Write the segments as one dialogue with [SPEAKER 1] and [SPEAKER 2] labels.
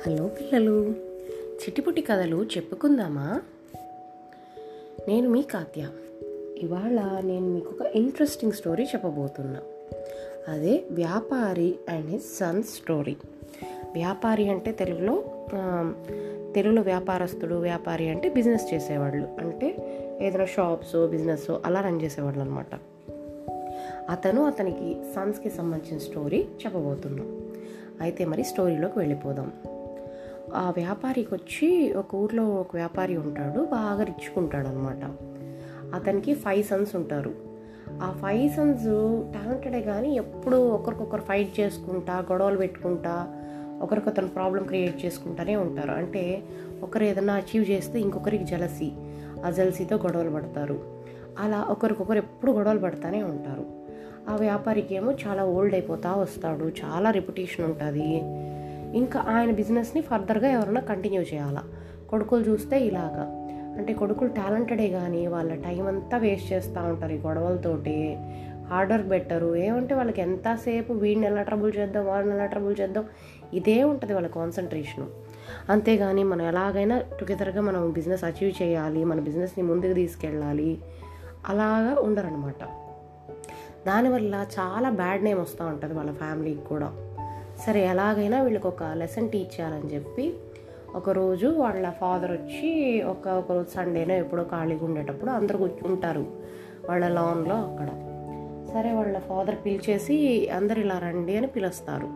[SPEAKER 1] hello పిల్లలు చిటిపుటి కథలు చెప్పుకుందామా నేను మీ కాత్య ఇవాళ నేను మీకు ఒక ఇంట్రెస్టింగ్ స్టోరీ చెప్పబోతున్నా అదే వ్యాపారి అండ్ హిస్ సన్ స్టోరీ వ్యాపారి అంటే తెలుగులో ఆ, తెలుగులో వ్యాపారస్తుడు వ్యాపారి అంటే బిజినెస్ చేసేవాళ్ళు అంటే ఏదైనా షాప్స్ బిజినెస్ అలా రన్ చేసేవాళ్ళు అనమాట అతను అతనికి సన్స్కి సంబంధించిన స్టోరీ చెప్పబోతున్నాం అయితే మరి స్టోరీలోకి వెళ్ళిపోదాం ఆ వ్యాపారికి వచ్చి ఒక ఊర్లో ఒక వ్యాపారి ఉంటాడు బాగా రిచ్చుకుంటాడు అనమాట అతనికి ఫైవ్ సన్స్ ఉంటారు ఆ ఫైవ్ సన్స్ టాలెంటెడే కానీ ఎప్పుడు ఒకరికొకరు ఫైట్ చేసుకుంటా గొడవలు పెట్టుకుంటా ఒకరికొకరు ప్రాబ్లం క్రియేట్ చేసుకుంటానే ఉంటారు అంటే ఒకరు ఏదైనా అచీవ్ చేస్తే ఇంకొకరికి జలసి ఆ జలసీతో గొడవలు పడతారు అలా ఒకరికొకరు ఎప్పుడు గొడవలు పడతానే ఉంటారు ఆ వ్యాపారికి ఏమో చాలా ఓల్డ్ అయిపోతా వస్తాడు చాలా రెప్యుటేషన్ ఉంటుంది ఇంకా ఆయన బిజినెస్ని ఫర్దర్గా ఎవరైనా కంటిన్యూ చేయాలా కొడుకులు చూస్తే ఇలాగా అంటే కొడుకులు టాలెంటెడే కానీ వాళ్ళ టైం అంతా వేస్ట్ చేస్తూ ఉంటారు ఈ గొడవలతోటి హార్డ్ వర్క్ పెట్టరు ఏమంటే వాళ్ళకి ఎంతసేపు వీడిని ఎలా ట్రబుల్ చేద్దాం వాడిని ఎలా ట్రబుల్ చేద్దాం ఇదే ఉంటుంది వాళ్ళ కాన్సన్ట్రేషను అంతేగాని మనం ఎలాగైనా టుగెదర్గా మనం బిజినెస్ అచీవ్ చేయాలి మన బిజినెస్ని ముందుకు తీసుకెళ్ళాలి అలాగా ఉండరనమాట దానివల్ల చాలా బ్యాడ్ నేమ్ వస్తూ ఉంటుంది వాళ్ళ ఫ్యామిలీకి కూడా సరే ఎలాగైనా వీళ్ళకి ఒక లెసన్ టీచ్ చేయాలని చెప్పి ఒకరోజు వాళ్ళ ఫాదర్ వచ్చి ఒక ఒకరోజు సండేనో ఎప్పుడో ఖాళీగా ఉండేటప్పుడు అందరు కూర్చు- ఉంటారు వాళ్ళ లాన్లో అక్కడ సరే వాళ్ళ ఫాదర్ పిలిచేసి అందరు ఇలా రండి అని పిలుస్తారు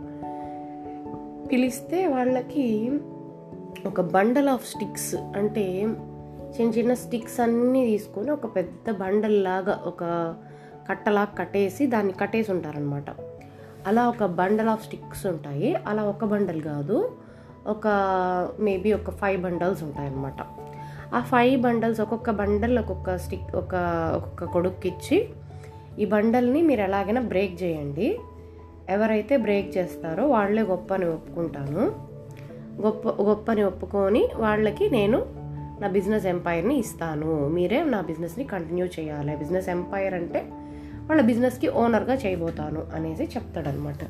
[SPEAKER 1] పిలిస్తే వాళ్ళకి ఒక బండల్ ఆఫ్ స్టిక్స్ అంటే చిన్న చిన్న స్టిక్స్ అన్నీ తీసుకొని ఒక పెద్ద బండల్ లాగా ఒక కట్టలా కట్టేసి దాన్ని కట్టేసి ఉంటారనమాట అలా ఒక బండల్ ఆఫ్ స్టిక్స్ ఉంటాయి అలా ఒక బండల్ కాదు ఒక మేబీ ఒక ఫైవ్ బండల్స్ ఉంటాయన్నమాట ఆ ఫైవ్ బండల్స్ ఒక్కొక్క బండల్ ఒక్కొక్క స్టిక్ ఒక ఒక్కొక్క కొడుక్కి ఇచ్చి ఈ బండల్ని మీరు ఎలాగైనా బ్రేక్ చేయండి ఎవరైతే బ్రేక్ చేస్తారో వాళ్ళే గొప్ప అని ఒప్పుకుంటాను గొప్ప గొప్పని ఒప్పుకొని వాళ్ళకి నేను నా బిజినెస్ ఎంపైర్ని ఇస్తాను మీరే నా బిజినెస్ని కంటిన్యూ చేయాలి బిజినెస్ ఎంపైర్ అంటే వాళ్ళ బిజినెస్కి ఓనర్గా చేయబోతాను అనేసి చెప్తాడనమాట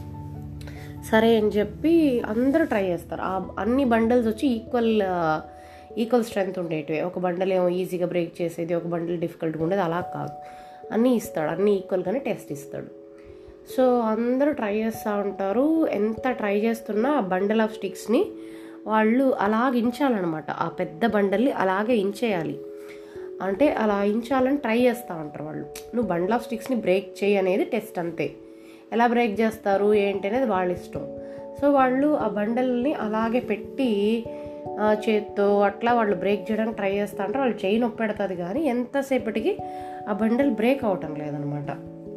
[SPEAKER 1] సరే అని చెప్పి అందరూ ట్రై చేస్తారు ఆ అన్ని బండల్స్ వచ్చి ఈక్వల్ ఈక్వల్ స్ట్రెంగ్త్ ఉండేటివి ఒక బండల్ ఏమో ఈజీగా బ్రేక్ చేసేది ఒక బండల్ డిఫికల్ట్గా ఉండేది అలా కాదు అన్నీ ఇస్తాడు అన్నీ ఈక్వల్గానే టెస్ట్ ఇస్తాడు సో అందరూ ట్రై చేస్తూ ఉంటారు ఎంత ట్రై చేస్తున్నా ఆ బండల్ ఆఫ్ స్టిక్స్ని వాళ్ళు అలాగ ఇంచాలన్నమాట ఆ పెద్ద బండల్ని అలాగే ఇంచేయాలి అంటే అలా ఇంచాలని ట్రై చేస్తూ ఉంటారు వాళ్ళు నువ్వు బండల్ ఆఫ్ స్టిక్స్ని బ్రేక్ చేయి అనేది టెస్ట్ అంతే ఎలా బ్రేక్ చేస్తారు ఏంటి అనేది వాళ్ళ ఇష్టం సో వాళ్ళు ఆ బండల్ని అలాగే పెట్టి ఆ, చేత్తో అట్లా వాళ్ళు బ్రేక్ చేయడానికి ట్రై చేస్తూ ఉంటారు వాళ్ళు చేయి నొప్పి పెడుతుంది కానీ ఎంతసేపటికి ఆ బండల్ బ్రేక్ అవటం లేదనమాట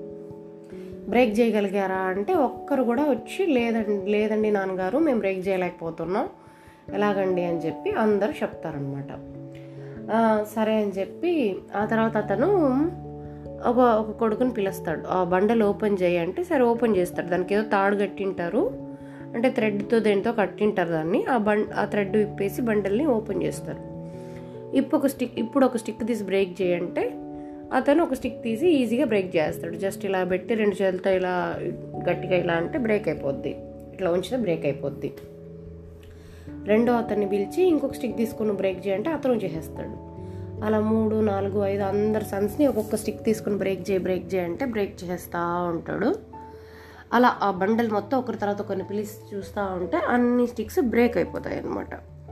[SPEAKER 1] బ్రేక్ చేయగలిగారా అంటే ఒక్కరు కూడా వచ్చి లేదండి లేదండి నాన్నగారు మేము బ్రేక్ చేయలేకపోతున్నాం ఎలాగండి అని చెప్పి అందరూ చెప్తారనమాట సరే అని చెప్పి ఆ తర్వాత అతను ఒక ఒక కొడుకుని పిలుస్తాడు ఆ బండలు ఓపెన్ చేయి అంటే సరే ఓపెన్ చేస్తాడు దానికి ఏదో తాడు కట్టింటారు అంటే థ్రెడ్తో దేంతో కట్టింటారు దాన్ని ఆ బండ్ ఆ థ్రెడ్ విప్పేసి బండల్ని ఓపెన్ చేస్తారు ఇప్పుడు ఒక స్టిక్ ఇప్పుడు ఒక స్టిక్ తీసి బ్రేక్ చేయంటే అతను ఒక స్టిక్ తీసి ఈజీగా బ్రేక్ చేస్తాడు జస్ట్ ఇలా పెట్టి రెండు చేతులతో ఇలా గట్టిగా ఇలా అంటే బ్రేక్ అయిపోద్ది ఇట్లా ఉంచితే బ్రేక్ అయిపోద్ది రెండో అతన్ని పిలిచి ఇంకొక స్టిక్ తీసుకుని బ్రేక్ చేయంటే అతను చేసేస్తాడు అలా మూడు నాలుగు ఐదు అందరు సన్స్ని ఒక్కొక్క స్టిక్ తీసుకుని బ్రేక్ చేయి బ్రేక్ చేయంటే బ్రేక్ చేస్తూ ఉంటాడు అలా ఆ బండల్ మొత్తం ఒకరి తర్వాత ఒకరిని పిలిచి చూస్తూ ఉంటే అన్ని స్టిక్స్ బ్రేక్ అయిపోతాయి అన్నమాట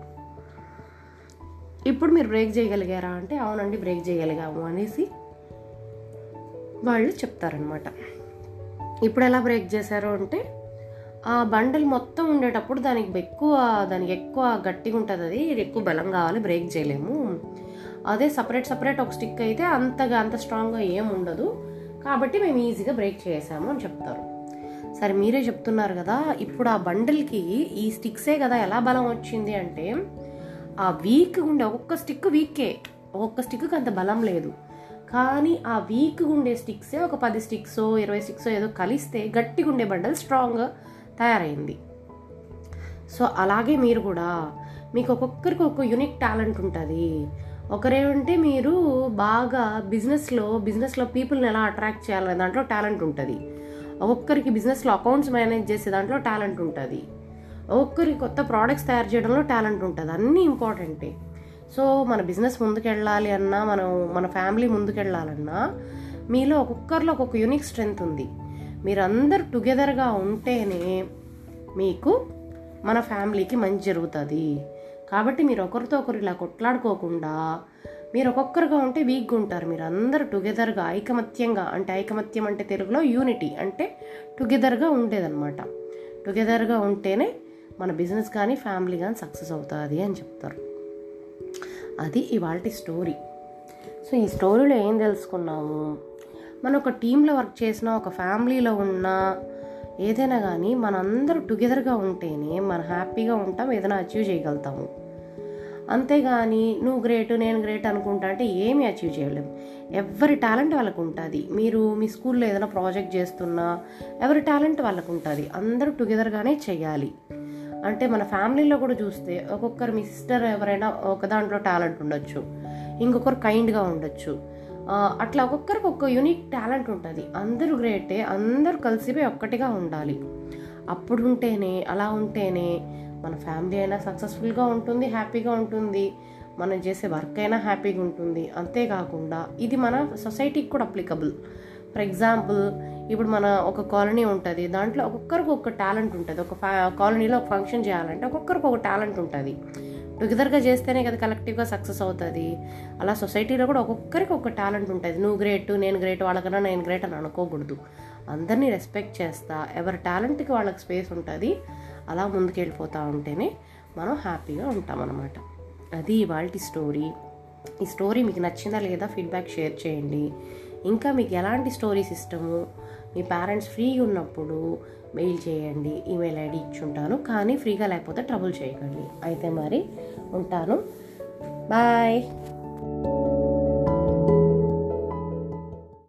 [SPEAKER 1] ఇప్పుడు మీరు బ్రేక్ చేయగలిగారా అంటే అవునండి బ్రేక్ చేయగలిగాము అనేసి వాళ్ళు చెప్తారనమాట ఇప్పుడు ఎలా బ్రేక్ చేశారు అంటే ఆ బండల్ మొత్తం ఉండేటప్పుడు దానికి ఎక్కువ దానికి ఎక్కువ గట్టిగా ఉంటుంది అది ఎక్కువ బలం కావాలి బ్రేక్ చేయలేము అదే సపరేట్ సపరేట్ ఒక స్టిక్ అయితే అంతగా అంత స్ట్రాంగ్గా ఏం ఉండదు కాబట్టి మేము ఈజీగా బ్రేక్ చేసాము అని చెప్తారు సరే మీరే చెప్తున్నారు కదా ఇప్పుడు ఆ బండల్కి ఈ స్టిక్సే కదా ఎలా బలం వచ్చింది అంటే ఆ వీక్ ఉండే ఒక్కొక్క స్టిక్ వీకే ఒక్కొక్క స్టిక్కి అంత బలం లేదు కానీ ఆ వీక్ ఉండే స్టిక్సే ఒక పది స్టిక్స్ ఇరవై స్టిక్స్ ఏదో కలిస్తే గట్టిగా ఉండే బండల్ స్ట్రాంగ్గా తయారైంది సో అలాగే మీరు కూడా మీకు ఒక్కొక్కరికి ఒక యూనిక్ టాలెంట్ ఉంటుంది ఒకరేమంటే మీరు బాగా బిజినెస్లో బిజినెస్లో పీపుల్ని ఎలా అట్రాక్ట్ చేయాలనే దాంట్లో టాలెంట్ ఉంటుంది ఒక్కొక్కరికి బిజినెస్లో అకౌంట్స్ మేనేజ్ చేసే దాంట్లో టాలెంట్ ఉంటుంది ఒక్కరి కొత్త ప్రోడక్ట్స్ తయారు చేయడంలో టాలెంట్ ఉంటుంది అన్నీ ఇంపార్టెంటే సో మన బిజినెస్ ముందుకెళ్ళాలి అన్నా మనం మన ఫ్యామిలీ ముందుకెళ్ళాలన్నా మీలో ఒక్కొక్కరిలో ఒక్కొక్క యూనిక్ స్ట్రెంగ్త్ ఉంది మీరందరూ టుగెదర్గా ఉంటేనే మీకు మన ఫ్యామిలీకి మంచి జరుగుతుంది కాబట్టి మీరు ఒకరితో ఒకరు ఇలా కొట్లాడుకోకుండా మీరు ఒక్కొక్కరుగా ఉంటే వీక్గా ఉంటారు మీరు అందరూ టుగెదర్గా ఐకమత్యంగా అంటే ఐకమత్యం అంటే తెలుగులో యూనిటీ అంటే టుగెదర్గా ఉండేదన్నమాట టుగెదర్గా ఉంటేనే మన బిజినెస్ కానీ ఫ్యామిలీ కానీ సక్సెస్ అవుతుంది అని చెప్తారు అది ఇవాళ స్టోరీ సో ఈ స్టోరీలో ఏం తెలుసుకున్నాము మనం ఒక టీంలో వర్క్ చేసిన ఒక ఫ్యామిలీలో ఉన్న ఏదైనా కానీ మనందరూ టుగెదర్గా ఉంటేనే మనం హ్యాపీగా ఉంటాం ఏదైనా అచీవ్ చేయగలుగుతాము అంతేగాని నువ్వు గ్రేట్ నేను గ్రేట్ అనుకుంటా అంటే ఏమీ అచీవ్ చేయలేము ఎవరి టాలెంట్ వాళ్ళకు ఉంటుంది మీరు మీ స్కూల్లో ఏదైనా ప్రాజెక్ట్ చేస్తున్నా ఎవరి టాలెంట్ వాళ్ళకు ఉంటుంది అందరూ టుగెదర్గానే చేయాలి అంటే మన ఫ్యామిలీలో కూడా చూస్తే ఒక్కొక్కరు మీ సిస్టర్ ఎవరైనా ఒక దాంట్లో టాలెంట్ ఉండొచ్చు ఇంకొకరు కైండ్గా ఉండొచ్చు ఆ, అట్లా ఒక్కొక్కరికి ఒక్క యూనిక్ టాలెంట్ ఉంటుంది అందరూ గ్రేటే అందరూ కలిసిపోయి ఒక్కటిగా ఉండాలి అప్పుడు ఉంటేనే అలా ఉంటేనే మన ఫ్యామిలీ అయినా సక్సెస్ఫుల్గా ఉంటుంది హ్యాపీగా ఉంటుంది మనం చేసే వర్క్ అయినా హ్యాపీగా ఉంటుంది అంతేకాకుండా ఇది మన సొసైటీకి కూడా అప్లికబుల్ ఫర్ ఎగ్జాంపుల్ ఇప్పుడు మన ఒక కాలనీ ఉంటుంది దాంట్లో ఒక్కొక్కరికి ఒక టాలెంట్ ఉంటుంది ఒక ఫ్యా కాలనీలో ఒక ఫంక్షన్ చేయాలంటే ఒక్కొక్కరికి ఒక టాలెంట్ ఉంటుంది టుగెదర్గా చేస్తేనే కదా కలెక్టివ్గా సక్సెస్ అవుతుంది అలా సొసైటీలో కూడా ఒక్కొక్కరికి ఒక టాలెంట్ ఉంటుంది నువ్వు గ్రేట్ నేను గ్రేట్ వాళ్ళకన్నా నేను గ్రేట్ అని అనుకోకూడదు అందరినీ రెస్పెక్ట్ చేస్తా ఎవరి టాలెంట్కి వాళ్ళకి స్పేస్ ఉంటుంది అలా ముందుకెళ్ళిపోతూ ఉంటేనే మనం హ్యాపీగా ఉంటాం అన్నమాట అది ఇవాళ స్టోరీ ఈ స్టోరీ మీకు నచ్చిందా లేదా ఫీడ్బ్యాక్ షేర్ చేయండి ఇంకా మీకు ఎలాంటి స్టోరీస్ ఇష్టము మీ పేరెంట్స్ ఫ్రీగా ఉన్నప్పుడు మెయిల్ చేయండి ఈమెయిల్ ఐడి ఇచ్చుంటాను కానీ ఫ్రీగా లేకపోతే ట్రబుల్ చేయకండి అయితే మరి ఉంటాను బాయ్